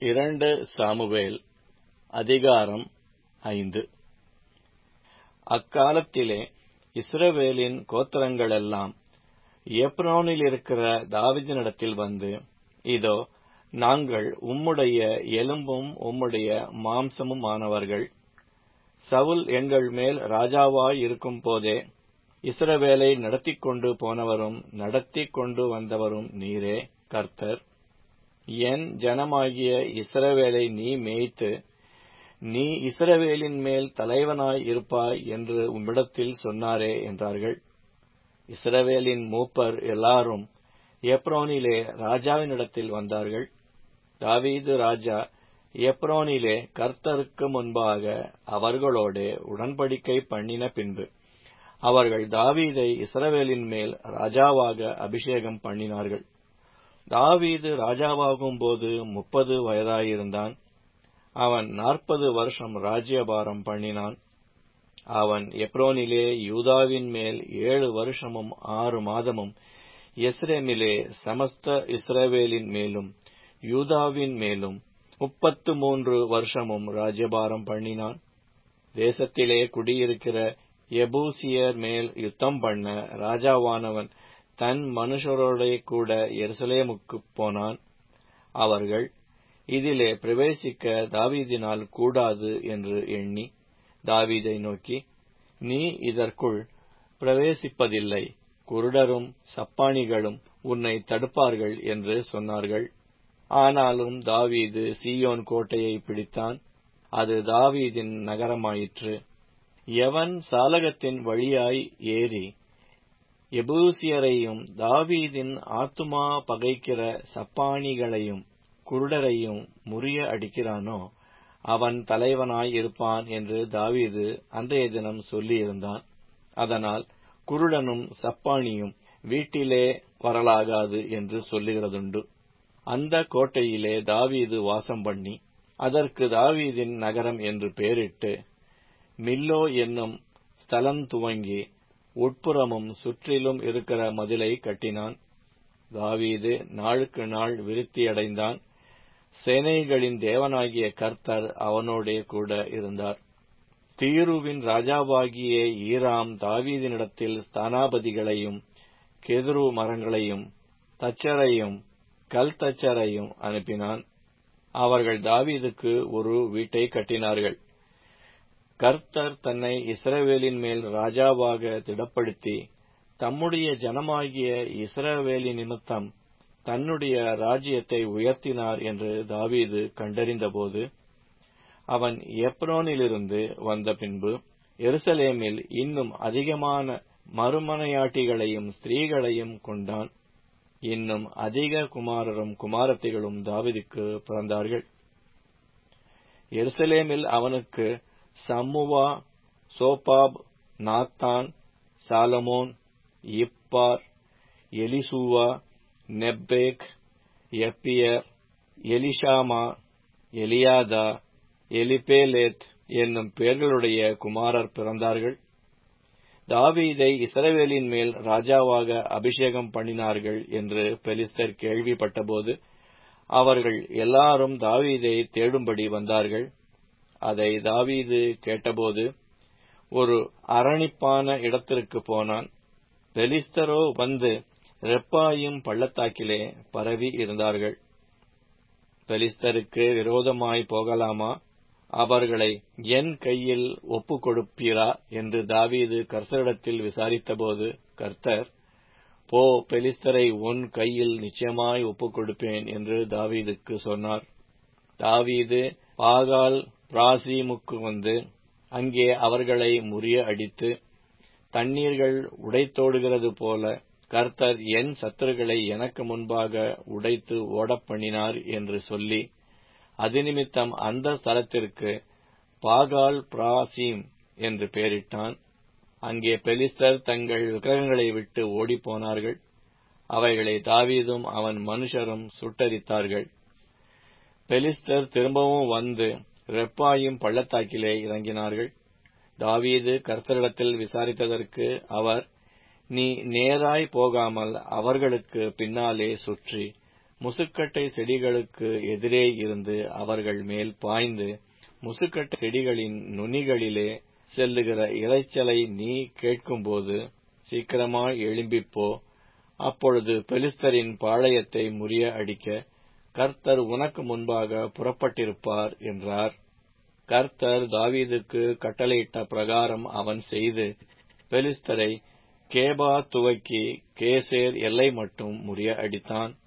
இரண்டு சாமுவேல் அதிகாரம் ஐந்து அக்காலத்திலே இஸ்ரவேலின் கோத்திரங்களெல்லாம் எப்ரோனிலிருக்கிற தாவீதினிடத்தில் வந்து இதோ நாங்கள் உம்முடைய எலும்பும் உம்முடைய மாம்சமுமானவர்கள் சவுல் எங்கள் மேல் ராஜாவாய் இருக்கும்போதே இஸ்ரவேலை நடத்திக் கொண்டு போனவரும் நடத்திக் கொண்டு வந்தவரும் நீரே கர்த்தர் என் ஜனமாகிய இஸ்ரவேலை நீ மேய்த்து நீ இஸ்ரவேலின் மேல் தலைவனாய் இருப்பாய் என்று உம்மிடத்தில் சொன்னாரே என்றார்கள் இஸ்ரவேலின் மூப்பர் எல்லாரும் எப்ரோனிலே ராஜாவினிடத்தில் வந்தார்கள் தாவீது ராஜா எப்ரோனிலே கர்த்தருக்கு முன்பாக அவர்களோடே உடன்படிக்கை பண்ணின பின்பு அவர்கள் தாவீதை இஸ்ரவேலின் மேல் ராஜாவாக அபிஷேகம் பண்ணினார்கள் தாவீது ராஜாவாகும்போது முப்பது வயதாயிருந்தான் அவன் நாற்பது வருஷம் ராஜ்யபாரம் பண்ணினான் அவன் எப்ரோனிலே யூதாவின் மேல் ஏழு வருஷமும் ஆறு மாதமும் எஸ்ரேமிலே சமஸ்த இஸ்ரவேலின் மேலும் யூதாவின் மேலும் முப்பத்து மூன்று வருஷமும் ராஜ்யபாரம் பண்ணினான் தேசத்திலே குடியிருக்கிற எபூசியர் மேல் யுத்தம் பண்ண ராஜாவானவன் தன் மனுஷரோடே கூட எருசலேமுக்குப் போனான் அவர்கள் இதிலே பிரவேசிக்க தாவீதினால் கூடாது என்று எண்ணி தாவீதை நோக்கி நீ இதற்குள் பிரவேசிப்பதில்லை குருடரும் சப்பானிகளும் உன்னை தடுப்பார்கள் என்று சொன்னார்கள் ஆனாலும் தாவீது சீயோன் கோட்டையை பிடித்தான் அது தாவீதின் நகரமாயிற்று எவன் சாலகத்தின் வழியாய் ஏறி எபூசியரையும் தாவீதின் ஆத்துமா பகைக்கிற சப்பானிகளையும் குருடரையும் முறிய அடிக்கிறானோ அவன் தலைவனாய் இருப்பான் என்று தாவீது அன்றைய தினம் சொல்லியிருந்தான் அதனால் குருடனும் சப்பானியும் வீட்டிலே வரலாகாது என்று சொல்லுகிறதுண்டு அந்த கோட்டையிலே தாவீது வாசம் பண்ணி அதற்கு தாவீதின் நகரம் என்று பெயரிட்டு மில்லோ என்னும் ஸ்தலம் துவங்கி உட்புறமும் சுற்றிலும் இருக்கிற மதிலை கட்டினான் தாவீது நாளுக்கு நாள் விருத்தியடைந்தான் சேனைகளின் தேவனாகிய கர்த்தர் அவனோடே கூட இருந்தார் தீருவின் ராஜாவாகிய ஈராம் தாவீதினிடத்தில் ஸ்தானாபதிகளையும் கெதுரு மரங்களையும் தச்சரையும் கல் தச்சரையும் அனுப்பினான் அவர்கள் தாவீதுக்கு ஒரு வீட்டை கட்டினார்கள் கர்த்தர் தன்னை இஸ்ரவேலின் மேல் ராஜாவாக திடப்படுத்தி தம்முடைய ஜனமாகிய இஸ்ரவேலி நிமித்தம் தன்னுடைய ராஜ்யத்தை உயர்த்தினார் என்று தாவீது கண்டறிந்தபோது அவன் எப்ரோனிலிருந்து வந்த பின்பு எருசலேமில் இன்னும் அதிகமான மறுமனையாட்டிகளையும் ஸ்திரீகளையும் கொண்டான் இன்னும் அதிக குமாரரும் குமாரத்திகளும் தாவிதுக்கு பிறந்தார்கள் எருசலேமில் அவனுக்கு Shammua Shobab Nathan Solomon Ibhar Elishua Nepheg எப்பியர் எலிஷாமா எலியாதா எலிபேலேத் என்னும் பெயர்களுடைய குமாரர் பிறந்தார்கள் தாவீதை இஸ்ரவேலின் மேல் ராஜாவாக அபிஷேகம் பண்ணினார்கள் என்று பெலிஸ்தர் கேள்விப்பட்டபோது அவர்கள் எல்லாரும் தாவீதை தேடும்படி வந்தார்கள் அதை தாவீது கேட்டபோது ஒரு அரணிப்பான இடத்திற்கு போனான் பெலிஸ்தரோ வந்து ரெப்பாயும் பள்ளத்தாக்கிலே பரவி இருந்தார்கள் பெலிஸ்தருக்கு விரோதமாய் போகலாமா அவர்களை என் கையில் ஒப்புக் கொடுப்பீரா என்று தாவீது கர்த்தரிடத்தில் விசாரித்தபோது கர்த்தர் போ பெலிஸ்தரை உன் கையில் நிச்சயமாய் ஒப்புக் கொடுப்பேன் என்று தாவீதுக்கு சொன்னார் தாவீது பாகால் பிராசீமுக்கு வந்து அங்கே அவர்களை முறிய அடித்து தண்ணீர்கள் உடைத்தோடுகிறது போல கர்த்தர் என் சத்துருகளை எனக்கு முன்பாக உடைத்து ஓடப் பண்ணினார் என்று சொல்லி அது நிமித்தம் அந்த ஸ்தலத்திற்கு பாகால் பிராசீம் என்று பெயரிட்டான் அங்கே பெலிஸ்தர் தங்கள் விக்கிரகங்களை விட்டு ஓடிப்போனார்கள் அவைகளை தாவீதும் அவன் மனுஷரும் சுட்டரித்தார்கள் பெலிஸ்தர் திரும்பவும் வந்து ரெப்பாயும் பள்ளத்தாக்கிலே இறங்கினார்கள் தாவீது கர்த்தரிடத்தில் விசாரித்ததற்கு அவர் நீ நேராய் போகாமல் அவர்களுக்கு பின்னாலே சுற்றி முசுக்கட்டை செடிகளுக்கு எதிரே இருந்து அவர்கள் மேல் பாய்ந்து முசுக்கட்டை செடிகளின் நுனிகளிலே செல்லுகிற இரைச்சலை நீ கேட்கும்போது சீக்கிரமாய் எழும்பிப்போ அப்பொழுது பெலிஸ்தரின் பாளையத்தை முறிய அடிக்க கர்த்தர் உனக்கு முன்பாக புறப்பட்டிருப்பார் என்றார் கர்த்தர் தாவீதுக்கு கட்டளையிட்ட பிரகாரம் அவன் செய்து பெலிஸ்தரை கேபா துவக்கி கேசேர் எல்லை மட்டும் முறிய அடித்தான்